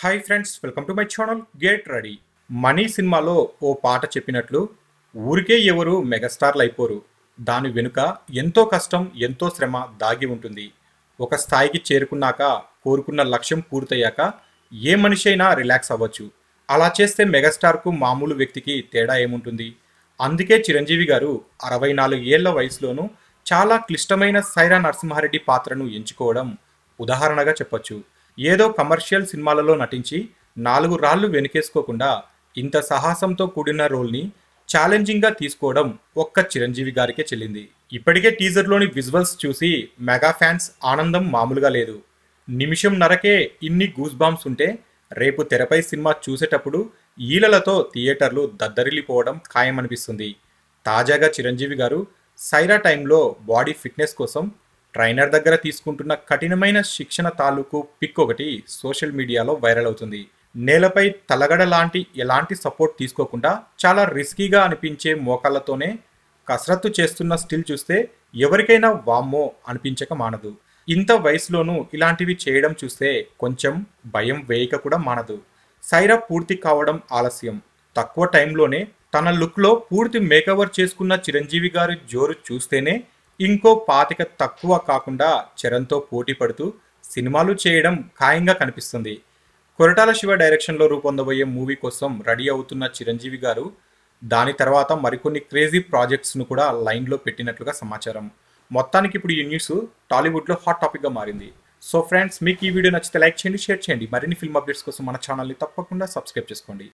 hi friends welcome to my channel get ready Money సినిమాలో ఓ పాట చెప్పినట్లు ఊరికే ఎవరు మెగాస్టార్లు అయిపోరు దాని వెనుక ఎంతో కష్టం ఎంతో శ్రమ దాగి ఉంటుంది ఒక స్థాయికి చేరుకున్నాక కోరుకున్న లక్ష్యం పూర్తయ్యాక ఏ మనిషి అయినా రిలాక్స్ అవ్వచ్చు అలా చేస్తే మెగాస్టార్కు మామూలు వ్యక్తికి తేడా ఏముంటుంది అందుకే చిరంజీవి గారు అరవై నాలుగు ఏళ్ల వయసులోనూ చాలా క్లిష్టమైన సైరా నరసింహారెడ్డి పాత్రను ఎంచుకోవడం ఉదాహరణగా చెప్పొచ్చు ఏదో కమర్షియల్ సినిమాలలో నటించి నాలుగు రాళ్లు వెనుకేసుకోకుండా ఇంత సాహసంతో కూడిన రోల్ని ఛాలెంజింగ్గా తీసుకోవడం ఒక్క చిరంజీవి గారికే చెల్లింది ఇప్పటికే టీజర్లోని విజువల్స్ చూసి మెగా ఫ్యాన్స్ ఆనందం మామూలుగా లేదు నిమిషం నరకే ఇన్ని గూస్ బాంబ్స్ ఉంటే రేపు తెరపై సినిమా చూసేటప్పుడు ఈలలతో థియేటర్లు దద్దరిల్లిపోవడం ఖాయమనిపిస్తుంది తాజాగా చిరంజీవి గారు సైరా టైంలో బాడీ ఫిట్నెస్ కోసం ట్రైనర్ దగ్గర తీసుకుంటున్న కఠినమైన శిక్షణ తాలూకు పిక్ ఒకటి సోషల్ మీడియాలో వైరల్ అవుతుంది నేలపై తలగడ లాంటి ఎలాంటి సపోర్ట్ తీసుకోకుండా చాలా రిస్కీగా అనిపించే మోకాళ్లతోనే కసరత్తు చేస్తున్న స్టిల్ చూస్తే ఎవరికైనా వామ్మో అనిపించక మానదు ఇంత వయసులోనూ ఇలాంటివి చేయడం చూస్తే కొంచెం భయం వేయక కూడా మానదు సైరా పూర్తి కావడం ఆలస్యం తక్కువ టైంలోనే తన లుక్లో పూర్తి మేకవర్ చేసుకున్న చిరంజీవి గారి జోరు చూస్తేనే ఇంకో పాతిక తక్కువ కాకుండా చరణ్తో పోటీ పడుతూ సినిమాలు చేయడం ఖాయంగా కనిపిస్తుంది కొరటాల శివ డైరెక్షన్లో రూపొందబోయే మూవీ కోసం రెడీ అవుతున్న చిరంజీవి గారు దాని తర్వాత మరికొన్ని క్రేజీ ప్రాజెక్ట్స్ను కూడా లైన్లో పెట్టినట్లుగా సమాచారం మొత్తానికి ఇప్పుడు ఈ న్యూస్ టాలీవుడ్లో హాట్ టాపిక్గా మారింది సో ఫ్రెండ్స్ మీకు ఈ వీడియో నచ్చితే లైక్ చేయండి షేర్ చేయండి మరిన్ని ఫిల్మ్ అప్డేట్స్ కోసం మన ఛానల్ని తప్పకుండా సబ్స్క్రైబ్ చేసుకోండి